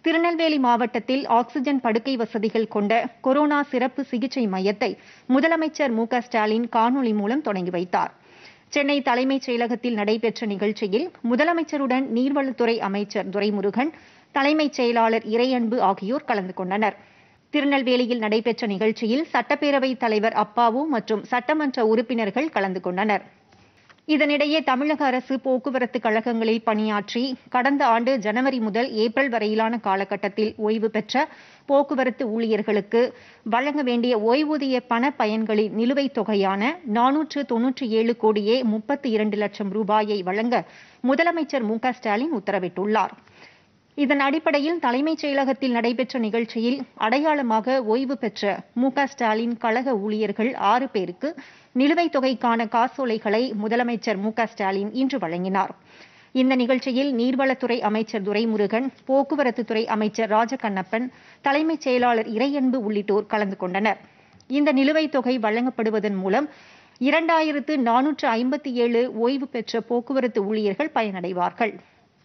திருநெல்வேலி மாவட்டத்தில் ஆக்ஸிஜன் படுக்கை வசதிகள் கொண்ட கொரோனா சிறப்பு சிகிச்சை மையத்தை முதலமைச்சர் மு க ஸ்டாலின் காணொலி மூலம் தொடங்கி வைத்தார் சென்னை தலைமைச் செயலகத்தில் நடைபெற்ற நிகழ்ச்சியில் முதலமைச்சருடன் நீர்வளத்துறை அமைச்சர் துரைமுருகன் தலைமைச் செயலாளர் இறையன்பு ஆகியோர் கலந்து கொண்டனர் திருநெல்வேலியில் நடைபெற்ற நிகழ்ச்சியில் சட்டப்பேரவைத் தலைவர் அப்பாவு மற்றும் சட்டமன்ற உறுப்பினர்கள் கலந்து கொண்டனர் இதனிடையே தமிழக அரசு போக்குவரத்து கழகங்களில் பணியாற்றி கடந்த ஆண்டு ஜனவரி முதல் ஏப்ரல் வரையிலான காலகட்டத்தில் ஓய்வு பெற்ற போக்குவரத்து ஊழியர்களுக்கு வழங்க வேண்டிய ஓய்வூதிய பண பயன்களின் நிலுவைத் தொகையான நானூற்று தொன்னூற்றி ஏழு கோடியே முப்பத்தி இரண்டு லட்சம் ரூபாயை வழங்க முதலமைச்சர் மு க ஸ்டாலின் உத்தரவிட்டுள்ளார் இதன் அடிப்படையில் தலைமைச் செயலகத்தில் நடைபெற்ற நிகழ்ச்சியில் அடையாளமாக ஓய்வு பெற்ற மு க ஸ்டாலின் கழக ஊழியர்கள் ஆறு பேருக்கு நிலுவைத் தொகைக்கான காசோலைகளை முதலமைச்சர் மு க ஸ்டாலின் இன்று வழங்கினார் இந்த நிகழ்ச்சியில் நீர்வளத்துறை அமைச்சர் துரைமுருகன் போக்குவரத்துத்துறை அமைச்சர் ராஜகண்ணப்பன் தலைமைச் செயலாளர் இறையன்பு உள்ளிட்டோர் கலந்து கொண்டனர் இந்த நிலுவைத் தொகை வழங்கப்படுவதன் மூலம் இரண்டாயிரத்து நானூற்று ஐம்பத்தி ஏழு ஓய்வு பெற்ற போக்குவரத்து ஊழியர்கள் பயனடைவார்கள்